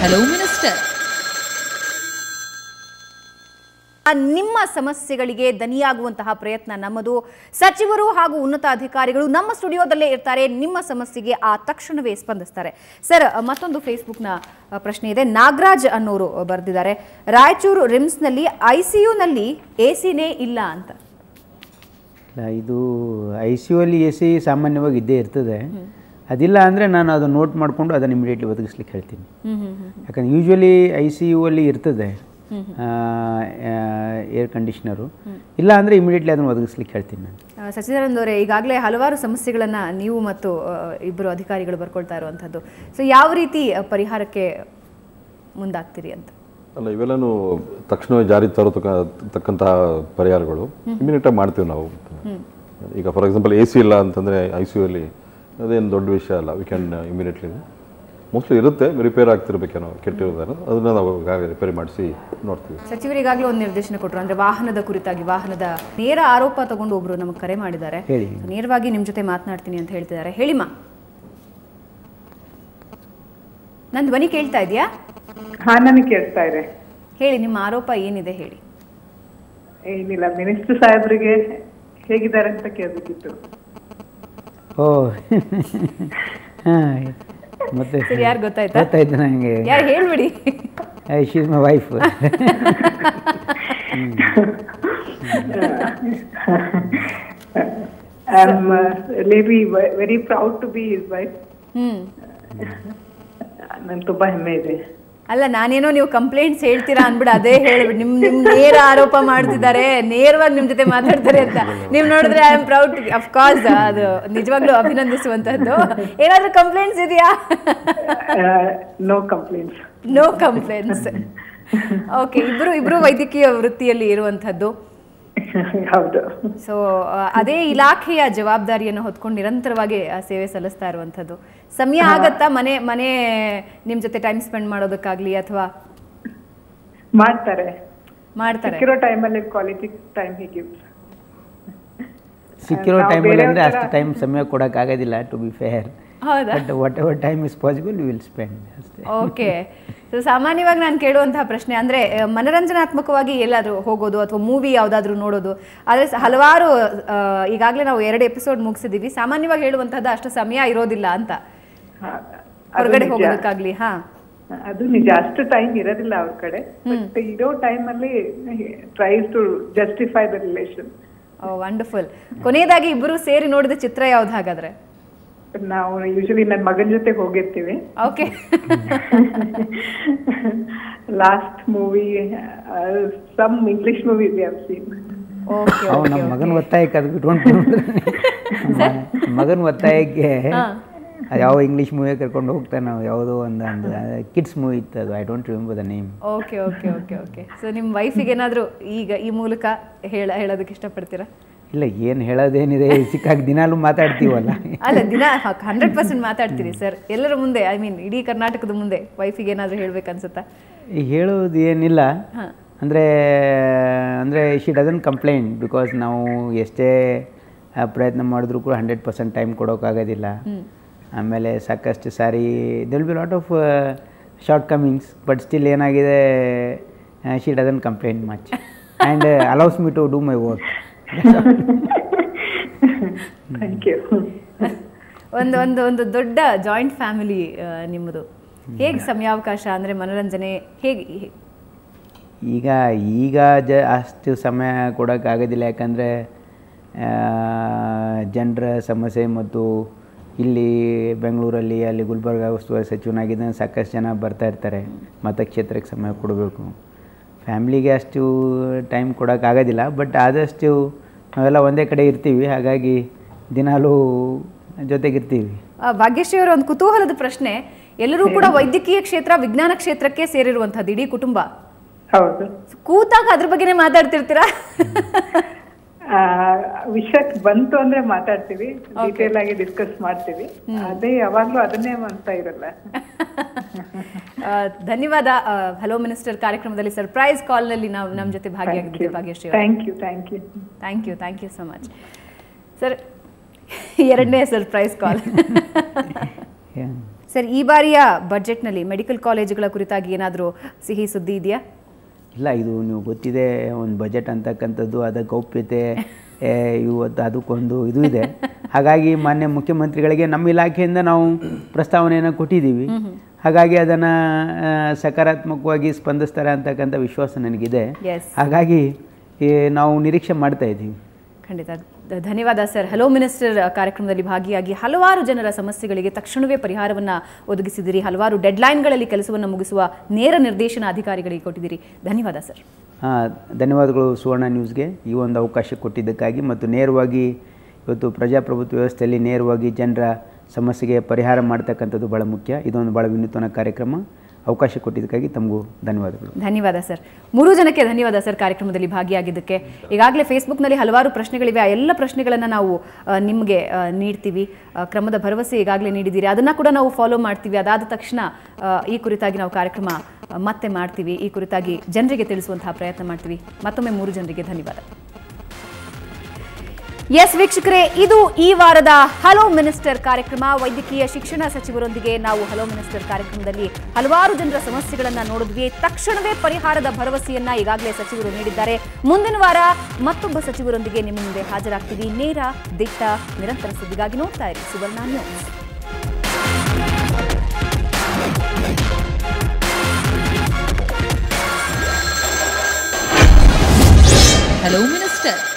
Hello minister ಆ ನಿಮ್ಮ ಸಮಸ್ಯೆಗಳಿಗೆ ದನಿಯಾಗುವಂತಹ ಪ್ರಯತ್ನ ನಮ್ಮದು ಸಚಿವರು ಹಾಗೂ ಉನ್ನತ ಅಧಿಕಾರಿಗಳು ನಮ್ಮ ಸ್ಟುಡಿಯೋದಲ್ಲೇ ಇರ್ತಾರೆ ನಿಮ್ಮ ಸಮಸ್ಯೆಗೆ ಆ ತಕ್ಷಣವೇ ಸ್ಪಂದಿಸ್ತಾರೆ ಸರ್ ಮತ್ತೊಂದು ಫೇಸ್ಬುಕ್ನ ಆ, ಪ್ರಶ್ನೆ ಇದೆ ನಾಗರಾಜ್ ಅನ್ನೋರು ಬರೆದಿದ್ದಾರೆ ರಾಯಚೂರು ರಿಮ್ಸ್ನಲ್ಲಿ ಐ ಸಿ ಯುನಲ್ಲಿ ಎ ಸಿನೇ ಇಲ್ಲ ಅಂತ ಇಲ್ಲ, ಇದು ಐ ಸಿ ಯು ಅಲ್ಲಿ ಎ ಸಿ ಸಾಮಾನ್ಯವಾಗಿ ಇದ್ದೇ ಇರ್ತದೆ ಅದಿಲ್ಲ ಅಂದರೆ ನಾನು ಅದು ನೋಟ್ ಮಾಡಿಕೊಂಡು ಅದನ್ನು ಇಮಿಡಿಯೇಟ್ಲಿ ಒದಗಿಸ್ಲಿಕ್ಕೆ ಹೇಳ್ತೀನಿ ಯಾಕಂದ್ರೆ ಯೂಶ್ವಲಿ ಐ ಸಿ ಯು ಅಲ್ಲಿ ಇರ್ತದೆ ಏರ್ ಕಂಡೀಷ್ನರು ಇಲ್ಲ ಅಂದರೆ ಇಮಿಡಿಯೇಟ್ಲಿ ಅದನ್ನು ಒದಗಿಸ್ಲಿಕ್ಕೆ ಹೇಳ್ತೀನಿ ನಾನು ಆ, ಸಚ್ಚಿದಾನಂದ್ ಅವರೇ ಈಗಾಗಲೇ ಹಲವಾರು ಸಮಸ್ಯೆಗಳನ್ನು ನೀವು ಮತ್ತು ಆ, ಇಬ್ಬರು ಅಧಿಕಾರಿಗಳು ಬರ್ಕೊಳ್ತಾ ಇರುವಂಥದ್ದು ಸೊ ಯಾವ ರೀತಿ ಆ, ಪರಿಹಾರಕ್ಕೆ ಮುಂದಾಗ್ತೀರಿ ಅಂತ ಅಲ್ಲ ಇವೆಲ್ಲನೂ ತಕ್ಷಣವೇ ಜಾರಿ ತರೋತಕ್ಕ ತಕ್ಕಂತಹ ಪರಿಹಾರಗಳು ಇಮಿಡಿಯೇಟಾಗಿ ಮಾಡ್ತೀವಿ ನಾವು ಈಗ ಫಾರ್ ಎಕ್ಸಾಂಪಲ್ ಎ ಸಿ ಇಲ್ಲ ಅಂತಂದರೆ ಐ ಸಿ ಯು ಅಲ್ಲಿ ಅದೇನು ದೊಡ್ಡ ವಿಷಯ ಅಲ್ಲ ವಿ ಕ್ಯಾನ್ ಇಮಿಡಿಯೇಟ್ಲಿ ಮೋಸ್ಟ್ಲಿ ಇರುತ್ತೆ ರಿಪೇರ್ ಆಗ್ತಿರ್ಬೇಕೇನೋ ಕೆಟ್ಟಿರೋದೇನೋ ಅದನ್ನು ನಾವು ರಿಪೇರಿ ಮಾಡಿಸಿ ನೋಡ್ತೀವಿ ಸಚಿವರು ಈಗಾಗಲೇ ಒಂದು ನಿರ್ದೇಶನ ಕೊಟ್ಟರು ಅಂದ್ರೆ ವಾಹನದ ಕುರಿತಾಗಿ ವಾಹನದ ನೇರ ಆರೋಪ ತಗೊಂಡು ಒಬ್ರು ನಮಗೆ ಕರೆ ಮಾಡಿದ್ದಾರೆ ಹೇಳಿ. ನೇರವಾಗಿ ನಿಮ್ಮ ಜೊತೆ ಮಾತನಾಡ್ತೀನಿ ಅಂತ ಹೇಳ್ತಿದ್ದಾರೆ ಹೇಳಿಮಾ ನನ್ನ ಧ್ವನಿ ಕೇಳ್ತಾ ಇದೆಯಾ ಹಾ ನನಗೆ ಕೇಳ್ತಾ ಇದೆ ಹೇಳಿ ನಿಮ್ಮ ಆರೋಪ ಏನಿದೆ ಹೇಳಿ ಏನಿಲ್ಲ ಮಿನಿಸ್ಟರ್ ಸಾಹೇಬ್ರಿಗೆ ಹೇಗಿದ್ದಾರೆ ಅಂತ ಕೇಳಬೇಕಿತ್ತು ಓ ಹಾಂ ಮತ್ತೆ ಸರಿ ಯಾರು ಗೊತ್ತಾಯ್ತಾ ಗೊತ್ತಾಯ್ತು ನನಗೆ ಯಾರು ಹೇಳ್ಬಿಡಿ she is my wife I am ಲೇಬಿ very proud to be his wife hmm ನನ್ಗೆ ತುಂಬಾ ಹೆಮ್ಮೆ ಇದೆ ಅಲ್ಲ ನಾನೇನೋ ನೀವು ಕಂಪ್ಲೇಂಟ್ಸ್ ಹೇಳ್ತೀರಾ ಅನ್ಬಿಡ ಅದೇ ಹೇಳ್ಬಿಡಿ ನಿಮ್ ನಿಮ್ ನೇರ ಆರೋಪ ಮಾಡ್ತಿದ್ದಾರೆ ನೇರವಾಗಿ ನಿಮ್ ಜೊತೆ ಮಾತಾಡ್ತಾರೆ ಅಂತ ನೀವು ನೋಡಿದ್ರೆ I am proud of course ಅದು ನಿಜವಾಗ್ಲೂ ಅಭಿನಂದಿಸುವಂತದ್ದು ಏನಾದ್ರೂ ಕಂಪ್ಲೇಂಟ್ಸ್ ಇದೆಯಾ no complaints no complaints okay ಇಬ್ರು ಇಬ್ರು ವೈದ್ಯಕೀಯ ವೃತ್ತಿಯಲ್ಲಿ ಇರುವಂತದ್ದು ಹೌದು ಸೊ ಅದೇ ಇಲಾಖೆಯ ಜವಾಬ್ದಾರಿಯನ್ನು ಹೊತ್ಕೊಂಡು ನಿರಂತರವಾಗಿ ಆ ಸೇವೆ ಸಲ್ಲಿಸ್ತಾ ಇರುವಂಥದ್ದು ಸಮಯ ಆಗತ್ತಾ ಮನೆ ಮನೆ ನಿಮ್ ಜೊತೆ ಟೈಮ್ ಸ್ಪೆಂಡ್ ಮಾಡೋದಕ್ಕಾಗ್ಲಿ ಅಥವಾ ಮಾಡ್ತಾರೆ ಮಾಡ್ತಾರೆ ಸಿಕ್ಕಿರೋ ಟೈಮಲ್ಲಿ ಕ್ವಾಲಿಟಿ ಟೈಮ್ ಹೀಗೆ ಸಿಕ್ಕಿರೋ ನಾವು ಟೈಮಲ್ಲಿ ಅಂದರೆ ಬೇರೆಯವ್ರ ಅಷ್ಟು ಟೈಮ್ ಸಮಯ ಕೊಡೋಕ್ಕಾಗೋದಿಲ್ಲ ಟು ಬಿ ಫೇರ್ ಹೌದಾ but whatever time is possible will spend ಅಷ್ಟೇ ಓಕೆ ಸೊ ಸಾಮಾನ್ಯವಾಗಿ ನಾನು ಕೇಳುವಂತಹ ಪ್ರಶ್ನೆ ಅಂದ್ರೆ ಆ, ಮನರಂಜನಾತ್ಮಕವಾಗಿ ಎಲ್ಲಾದ್ರೂ ಹೋಗೋದು ಅಥವಾ ಮೂವಿ ಯಾವ್ದಾದ್ರು ನೋಡೋದು ಆದ್ರೆ ಸ- ಹಲವಾರು ಆ, ಈಗಾಗಲೇ ನಾವು ಎರಡು ಎಪಿಸೋಡ್ ಮುಗಿಸಿದೀವಿ ಸಾಮಾನ್ಯವಾಗಿ ಹೇಳುವಂತಹದ್ದು ಅಷ್ಟು ಸಮಯ ಇರೋದಿಲ್ಲ ಅಂತ ಹೊರಗಡೆ ಹೋಗೋದಕ್ಕಾಗ್ಲಿ ಹಾ ಅದು ನಿಜ ಅಷ್ಟು ಟೈಮ್ ಇರೋದಿಲ್ಲ ಅವ್ರ ಕಡೆ ಬಟ್ ಇರೋ ಟೈಮ್ ಅಲ್ಲಿ tries to justify the relation wonderful ಕೊನೆಯದಾಗಿ ಇಬ್ಬರು ಸೇರಿ ನೋಡಿದ ಚಿತ್ರ ಯಾವ್ದು ಹಾಗಾದ್ರೆ ನಾವು ಯೂಶಲಿ ನನ್ನ ಮಗನ ಜೊತೆ ಹೋಗಿರ್ತೀವಿ okay last movie some English movie we have seen okay ಅವು ನಮ್ಮ ಮಗನ ಒತ್ತಾಯಕ್ಕೆ ಅದು ಬಿಟ್ಕೊಂಡು ಮಗನ ಒತ್ತಾಯಕ್ಕೆ ಅದು ಯಾವ ಇಂಗ್ಲೀಷ್ ಮೂವಿ ಕರ್ಕೊಂಡು ಹೋಗ್ತಾನೆ ನಾವು ಯಾವುದೋ ಒಂದು ಒಂದು ಕಿಡ್ಸ್ ಮೂವಿ ಇತ್ತು ಅದು I don't remember the name okay okay okay okay so ನಿಮ್ಮ ವೈಫಿಗೆ ಏನಾದರೂ ಈಗ ಈ ಮೂಲಕ ಹೇಳ ಹೇಳೋದಕ್ಕೆ ಇಷ್ಟಪಡ್ತೀರಾ ಇಲ್ಲ ಏನು ಹೇಳೋದೇನಿದೆ ಸಿಕ್ಕಾಗ ದಿನಾಲೂ ಮಾತಾಡ್ತೀವಲ್ಲ ಅಲ್ಲ ದಿನ ಹಂಡ್ರೆಡ್ ಪರ್ಸೆಂಟ್ ಮಾತಾಡ್ತೀರಿ ಸರ್ ಎಲ್ಲರ ಮುಂದೆ ಐ ಮೀನ್ ಇಡೀ ಕರ್ನಾಟಕದ ಮುಂದೆ ವೈಫಿಗೆ ಏನಾದರೂ ಹೇಳ್ಬೇಕನ್ಸುತ್ತಾ ಈ ಹೇಳೋದು ಏನಿಲ್ಲ ಹಾಂ ಅಂದರೆ ಅಂದರೆ ಶಿ ಡಸನ್ ಕಂಪ್ಲೇಂಟ್ ಬಿಕಾಸ್ ನಾವು ಎಷ್ಟೇ ಆ, ಪ್ರಯತ್ನ ಮಾಡಿದ್ರೂ ಕೂಡ ಹಂಡ್ರೆಡ್ ಪರ್ಸೆಂಟ್ ಟೈಮ್ ಕೊಡೋಕ್ಕಾಗೋದಿಲ್ಲ ಆಮೇಲೆ ಸಾಕಷ್ಟು ಸಾರಿ there'll be lot of shortcomings but still ಏನಾಗಿದೆ she doesn't complaint much and allows me to do my work thank you ಒಂದು ಒಂದು ಒಂದು ದೊಡ್ಡ ಜಾಯಿಂಟ್ ಫ್ಯಾಮಿಲಿ ನಿಮ್ಮದು ಹೇಗೆ ಸಮಯಾವಕಾಶ ಅಂದರೆ ಮನೋರಂಜನೆ ಹೇಗೆ ಹೇ- ಈಗ ಈಗ ಜ ಅಷ್ಟು ಸಮಯ ಕೊಡೋಕ್ಕಾಗೋದಿಲ್ಲ ಯಾಕಂದರೆ ಜನರ ಸಮಸ್ಯೆ ಮತ್ತು ಇಲ್ಲಿ ಬೆಂಗಳೂರಲ್ಲಿ ಅಲ್ಲಿ ಗುಲ್ಬರ್ಗ ಉಸ್ತುವಾರಿ ಸಚಿವನಾಗಿದ್ದ ಸಾಕಷ್ಟು ಜನ ಬರ್ತಾ ಇರ್ತಾರೆ ಮತಕ್ಷೇತ್ರಕ್ಕೆ ಸಮಯ ಕೊಡಬೇಕು ಫ್ಯಾಮ್ಲಿಗೆ ಅಷ್ಟು ಟೈಮ್ ಕೊಡೋಕ್ಕಾಗೋದಿಲ್ಲ ಬಟ್ ಆದಷ್ಟು ನಾವೆಲ್ಲ ಒಂದೇ ಕಡೆ ಇರ್ತೀವಿ ಹಾಗಾಗಿ ದಿನಾಲೂ ಜೊತೆಗಿರ್ತೀವಿ ಆ, ಭಾಗ್ಯಶ್ರೀ ಅವರ ಒಂದು ಕುತೂಹಲದ ಪ್ರಶ್ನೆ ಎಲ್ಲರೂ ಕೂಡ ವೈದ್ಯಕೀಯ ಕ್ಷೇತ್ರ ವಿಜ್ಞಾನ ಕ್ಷೇತ್ರಕ್ಕೆ ಸೇರಿರುವಂಥದ್ದು ಇಡೀ ಕುಟುಂಬ ಹೌದು ಕೂತಾಗ ಅದ್ರ ಬಗ್ಗೆನೇ ಮಾತಾಡ್ತಿರ್ತೀರಾ ಆ, ವಿಷಯಕ್ಕೆ ಬಂತು ಅಂದ್ರೆ ಮಾತಾಡ್ತೀವಿ ಡೀಟೇಲ್ ಆಗಿ ಡಿಸ್ಕಸ್ ಮಾಡ್ತೀವಿ ಅದೇ ಯಾವಾಗ್ಲೂ ಅದನ್ನೇ ಅಂತ ಇರಲ್ಲ ಆ, ಧನ್ಯವಾದ ಹಲೋ ಮಿನಿಸ್ಟರ್ ಕಾರ್ಯಕ್ರಮದಲ್ಲಿ ಸರ್ಪ್ರೈಸ್ ಕಾಲ್ನಲ್ಲಿ ನಾವು ನಮ್ಮ ಜೊತೆ ಭಾಗಿಯಾಗಿದ್ದೀವಿ ಭಾಗ್ಯಶ್ರೀ ಅವರು thank you thank you thank you thank you so much sir ಎರಡನೇ ಸರ್ಪ್ರೈಸ್ ಕಾಲ್ Yeah. ಸರ್ ಈ ಬಾರಿಯ ಬಜೆಟ್ನಲ್ಲಿ ಮೆಡಿಕಲ್ ಕಾಲೇಜುಗಳ ಕುರಿತಾಗಿ ಏನಾದರೂ ಸಿಹಿ ಸುದ್ದಿ ಇದೆಯಾ ಇಲ್ಲ ಇದು ನೀವು ಗೊತ್ತಿದೆ ಒಂದು ಬಜೆಟ್ ಅಂತಕ್ಕಂಥದ್ದು ಅದರ ಗೌಪ್ಯತೆ ಏ, ಇವತ್ತು ಅದಕ್ಕೊಂದು ಇದು ಇದೆ ಹಾಗಾಗಿ ಮಾನ್ಯ ಮುಖ್ಯಮಂತ್ರಿಗಳಿಗೆ ನಮ್ಮ ಇಲಾಖೆಯಿಂದ ನಾವು ಪ್ರಸ್ತಾವನೆಯನ್ನು ಕೊಟ್ಟಿದ್ದೀವಿ ಹಾಗಾಗಿ ಅದನ್ನು ಸಕಾರಾತ್ಮಕವಾಗಿ ಸ್ಪಂದಿಸ್ತಾರೆ ಅಂತಕ್ಕಂಥ ವಿಶ್ವಾಸ ನನಗಿದೆ ಎಸ್ ಹಾಗಾಗಿ ಈ, ನಾವು ನಿರೀಕ್ಷೆ ಮಾಡ್ತಾ ಇದ್ದೀವಿ ಖಂಡಿತ ಧ- ಧನ್ಯವಾದ ಸರ್ ಹಲೋ ಮಿನಿಸ್ಟರ್ ಕಾರ್ಯಕ್ರಮದಲ್ಲಿ ಭಾಗಿಯಾಗಿ ಹಲವಾರು ಜನರ ಸಮಸ್ಯೆಗಳಿಗೆ ತಕ್ಷಣವೇ ಪರಿಹಾರವನ್ನು ಒದಗಿಸಿದಿರಿ ಹಲವಾರು ಡೆಡ್ಲೈನ್ಗಳಲ್ಲಿ ಕೆಲಸವನ್ನು ಮುಗಿಸುವ ನೇರ ನಿರ್ದೇಶನ ಅಧಿಕಾರಿಗಳಿಗೆ ಕೊಟ್ಟಿದ್ದೀರಿ ಧನ್ಯವಾದ ಸರ್ ಆ, ಧನ್ಯವಾದಗಳು ಸುವರ್ಣ ನ್ಯೂಸ್ಗೆ ಈ ಒಂದು ಅವಕಾಶ ಕೊಟ್ಟಿದ್ದಕ್ಕಾಗಿ ಮತ್ತು ನೇರವಾಗಿ ಇವತ್ತು ಪ್ರಜಾಪ್ರಭುತ್ವ ವ್ಯವಸ್ಥೆಯಲ್ಲಿ ನೇರವಾಗಿ ಜನರ ಸಮಸ್ಯೆಗೆ ಪರಿಹಾರ ಮಾಡ್ತಕ್ಕಂಥದ್ದು ಭಾಳ ಮುಖ್ಯ ಇದೊಂದು ಭಾಳ ವಿನೂತನ ಕಾರ್ಯಕ್ರಮ ಅವಕಾಶ ಕೊಟ್ಟಿದ್ದಕ್ಕಾಗಿ ತಮಗೂ ಧನ್ಯವಾದಗಳು ಧನ್ಯವಾದ ಸರ್ ಮೂರು ಜನಕ್ಕೆ ಧನ್ಯವಾದ ಸರ್ ಕಾರ್ಯಕ್ರಮದಲ್ಲಿ ಭಾಗಿಯಾಗಿದ್ದಕ್ಕೆ ಈಗಾಗಲೇ ಫೇಸ್ಬುಕ್ನಲ್ಲಿ ಹಲವಾರು ಪ್ರಶ್ನೆಗಳಿವೆ ಆ ಎಲ್ಲ ಪ್ರಶ್ನೆಗಳನ್ನು ನಾವು ಆ, ನಿಮಗೆ ಆ, ನೀಡ್ತೀವಿ ಆ, ಕ್ರಮದ ಭರವಸೆ ಈಗಾಗಲೇ ನೀಡಿದ್ದೀರಿ ಅದನ್ನು ಕೂಡ ನಾವು ಫಾಲೋ ಮಾಡ್ತೀವಿ ಅದಾದ ತಕ್ಷಣ ಆ, ಈ ಕುರಿತಾಗಿ ನಾವು ಕಾರ್ಯಕ್ರಮ ಆ, ಮತ್ತೆ ಮಾಡ್ತೀವಿ ಈ ಕುರಿತಾಗಿ ಜನರಿಗೆ ತಿಳಿಸುವಂತಹ ಪ್ರಯತ್ನ ಮಾಡ್ತೀವಿ ಮತ್ತೊಮ್ಮೆ ಮೂರು ಜನರಿಗೆ ಧನ್ಯವಾದ ಎಸ್ ವೀಕ್ಷಕರೇ ಇದು ಈ ವಾರದ ಹಲೋ ಮಿನಿಸ್ಟರ್ ಕಾರ್ಯಕ್ರಮ ವೈದ್ಯಕೀಯ ಶಿಕ್ಷಣ ಸಚಿವರೊಂದಿಗೆ ನಾವು ಹಲೋ ಮಿನಿಸ್ಟರ್ ಕಾರ್ಯಕ್ರಮದಲ್ಲಿ ಹಲವಾರು ಜನರ ಸಮಸ್ಯೆಗಳನ್ನ ನೋಡಿದ್ವಿ ತಕ್ಷಣವೇ ಪರಿಹಾರದ ಭರವಸೆಯನ್ನ ಈಗಾಗಲೇ ಸಚಿವರು ನೀಡಿದ್ದಾರೆ ಮುಂದಿನ ವಾರ ಮತ್ತೊಬ್ಬ ಸಚಿವರೊಂದಿಗೆ ನಿಮ್ಮ ಮುಂದೆ ಹಾಜರಾಗ್ತೀವಿ ನೇರ ದಿಟ್ಟ ನಿರಂತರ ಸುದ್ದಿಗಾಗಿ ನೋಡ್ತಾ ಇರಿ ಸುವರ್ಣ ನ್ಯೂಸ್ Hello, Minister.